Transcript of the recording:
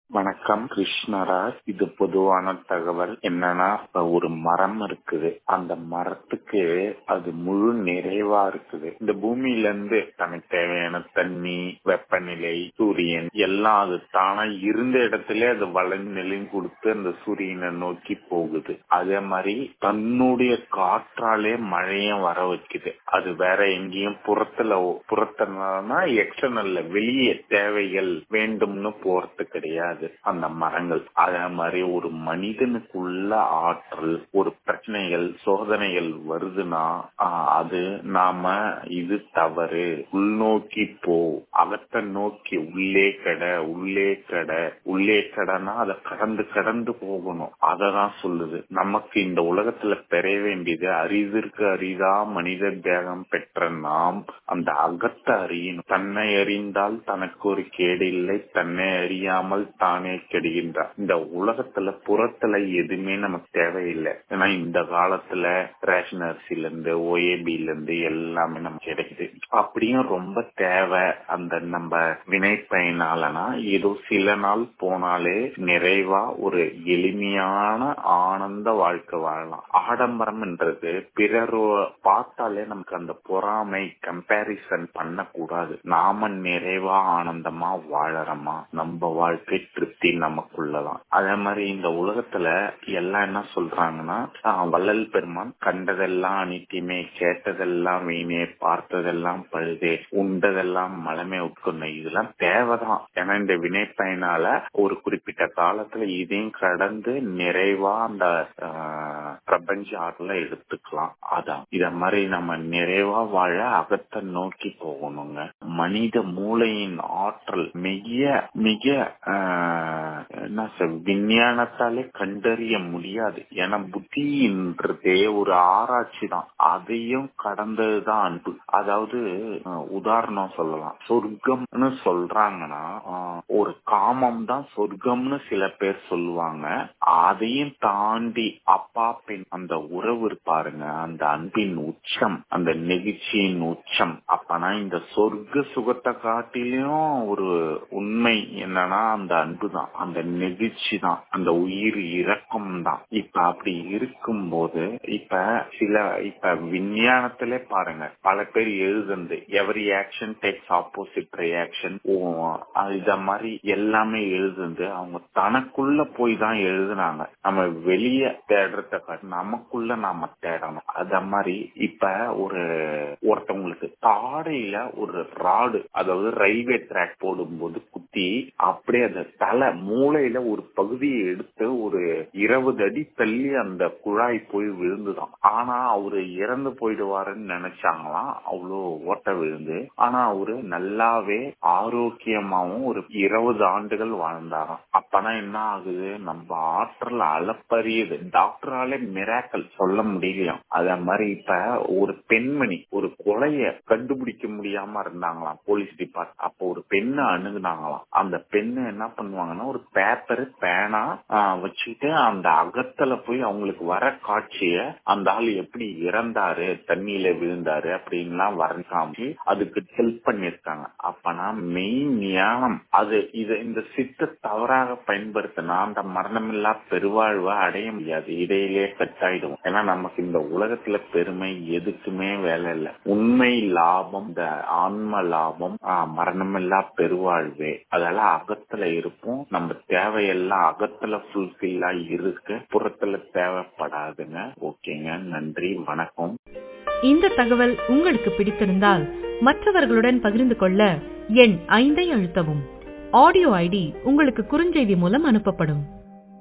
வணக்கம் கிருஷ்ணராஜ் இது பொதுவான தகவல் என்னன்னா இப்ப ஒரு மரம் இருக்குது அந்த மரத்துக்கு அது முழு நிறைவா இருக்குது இந்த பூமியில இருந்து தனக்கு தேவையான தண்ணி வெப்பநிலை சூரியன் எல்லாம் அது தானா இருந்த இடத்துல அது வளர்ந்து நிலையும் கொடுத்து அந்த சூரியனை நோக்கி போகுது அதே மாதிரி தன்னுடைய காற்றாலே மழையும் வர வைக்குது அது வேற எங்கேயும் புறத்துல புறத்தனா எக்ஸ்டர்னல்ல வெளியே தேவைகள் வேண்டும்னு போறது கிடையாது அந்த மரங்கள் அதே மாதிரி ஒரு மனிதனுக்குள்ள ஆற்றல் ஒரு பிரச்சனைகள் சோதனைகள் வருதுன்னா அது நாம இது தவறு உள்நோக்கி போ அகத்தை நோக்கி உள்ளே கடை உள்ளே கடை உள்ளே கடைனா அதை கடந்து கடந்து போகணும் அததான் சொல்லுது நமக்கு இந்த உலகத்துல பெற வேண்டியது அரிதிற்கு அரிதா மனித தேகம் பெற்ற நாம் அந்த அகத்தை அறியணும் தன்னை அறிந்தால் தனக்கு ஒரு கேடு இல்லை தன்னை அறியாமல் தானே கெடுகின்றார் இந்த உலகத்துல புறத்துல எதுவுமே நமக்கு தேவையில்லை ஏன்னா இந்த காலத்துல ரேஷன் அரிசில இருந்து ஓஏபில இருந்து எல்லாமே நமக்கு கிடைக்குது அப்படியும் ரொம்ப தேவை அந்த நம்ம வினை பயனாலனா ஏதோ சில நாள் போனாலே நிறைவா ஒரு எளிமையான ஆனந்த வாழ்க்கை வாழலாம் ஆடம்பரம் என்றது பிறர் பார்த்தாலே நமக்கு அந்த பொறாமை கம்பேரிசன் பண்ணக்கூடாது நாம நிறைவா ஆனந்தமா வாழறோமா நம்ம வாழ்க்கை திருப்தி நமக்குள்ளதான் அதே மாதிரி இந்த உலகத்துல எல்லாம் என்ன சொல்றாங்கன்னா வள்ளல் பெருமான் கண்டதெல்லாம் அனித்தியமே கேட்டதெல்லாம் வீணே பார்த்ததெல்லாம் பழுதே உண்டதெல்லாம் மலமே உட்கொண்ட இதெல்லாம் தேவைதான் ஏன்னா இந்த வினை பயனால ஒரு குறிப்பிட்ட காலத்துல இதையும் கடந்து நிறைவா அந்த பிரபஞ்ச ஆறுல எடுத்துக்கலாம் அதான் இத மாதிரி நம்ம நிறைவா வாழ அகத்தை நோக்கி போகணுங்க மனித மூளையின் ஆற்றல் மிக மிக என்ன விஞ்ஞானத்தாலே கண்டறிய முடியாது ஏன்னா புத்தின்றதே ஒரு ஆராய்ச்சி தான் அதையும் கடந்ததுதான் அன்பு அதாவது உதாரணம் சொல்லலாம் சொர்க்கம்னு சொல்றாங்கன்னா ஒரு காமம் தான் சொர்க்கம்னு சில பேர் சொல்லுவாங்க அதையும் தாண்டி அப்பா பெண் அந்த உறவு பாருங்க அந்த அன்பின் உச்சம் அந்த நெகிழ்ச்சியின் உச்சம் அப்பனா இந்த சொர்க்க சுகத்தை காட்டிலும் ஒரு உண்மை என்னன்னா அந்த அன்பு தான் அந்த நெகிழ்ச்சி தான் அந்த உயிர் இறக்கம் தான் இப்ப அப்படி இருக்கும்போது இப்ப சில இப்ப விஞ்ஞானத்திலே பாருங்க பல பேர் எழுதுந்து every action takes opposite reaction இத மாதிரி எல்லாமே எழுதுந்து அவங்க தனக்குள்ள போய் தான் எழுதுனாங்க நம்ம வெளியே தேடுறத காட்டு நமக்குள்ள நாம தேடணும் அத மாதிரி இப்ப ஒரு ஒருத்தவங்களுக்கு தாடையில ஒரு ராடு அதாவது ரயில்வே ட்ராக் போடும்போது குத்தி அப்படியே அந்த தலை மூளையில ஒரு பகுதியை எடுத்து ஒரு இருபது அடி தள்ளி அந்த குழாய் போய் விழுந்துதான் ஆனா அவரு இறந்து போயிடுவாருன்னு நினைச்சாங்களாம் அவ்வளோ ஓட்ட விழுந்து ஆனா அவரு நல்லாவே ஆரோக்கியமாவும் ஒரு இருபது ஆண்டுகள் வாழ்ந்தாராம் அப்பனா என்ன ஆகுது நம்ம ஆற்றல் அளப்பரியது டாக்டராலே மிராக்கல் சொல்ல முடியலையாம் அத மாதிரி இப்ப ஒரு பெண்மணி ஒரு கொலைய கண்டுபிடிக்க முடியாம இருந்தாங்களாம் போலீஸ் டிபார்ட் அப்போ ஒரு பெண்ணை அணுகுனாங்களாம் அந்த பெண்ணு என்ன பண்ணுவாங்கன்னா ஒரு பேப்பர் பேனா வச்சுட்டு அந்த அகத்துல போய் அவங்களுக்கு வர காட்சிய அந்த ஆள் எப்படி இறந்தாரு தண்ணியில விழுந்தாரு அப்படின்லாம் வரைஞ்சாமி அதுக்கு ஹெல்ப் பண்ணிருக்காங்க அப்பனா மெயின் ஞானம் அது இது இந்த சித்த தவறாக பயன்படுத்தினா அந்த மரணமில்லா பெருவாழ்வை அடைய முடியாது இடையிலே கட் ஆயிடுவோம் ஏன்னா நமக்கு இந்த உலகத்துல பெருமை எதுக்குமே வேலை இல்லை உண்மை லாபம் இந்த ஆன்ம லாபம் மரணமில்லா பெருவாழ்வே அதெல்லாம் அகத்துல இருப்போம் நம்ம தேவையெல்லாம் அகத்துல ஃபுல்ஃபில்லா இருக்கு புறத்துல தேவைப்படாதுங்க ஓகேங்க நன்றி வணக்கம் இந்த தகவல் உங்களுக்கு பிடித்திருந்தால் மற்றவர்களுடன் பகிர்ந்து கொள்ள எண் ஐந்தை அழுத்தவும் ஆடியோ ஐடி உங்களுக்கு குறுஞ்செய்தி மூலம் அனுப்பப்படும்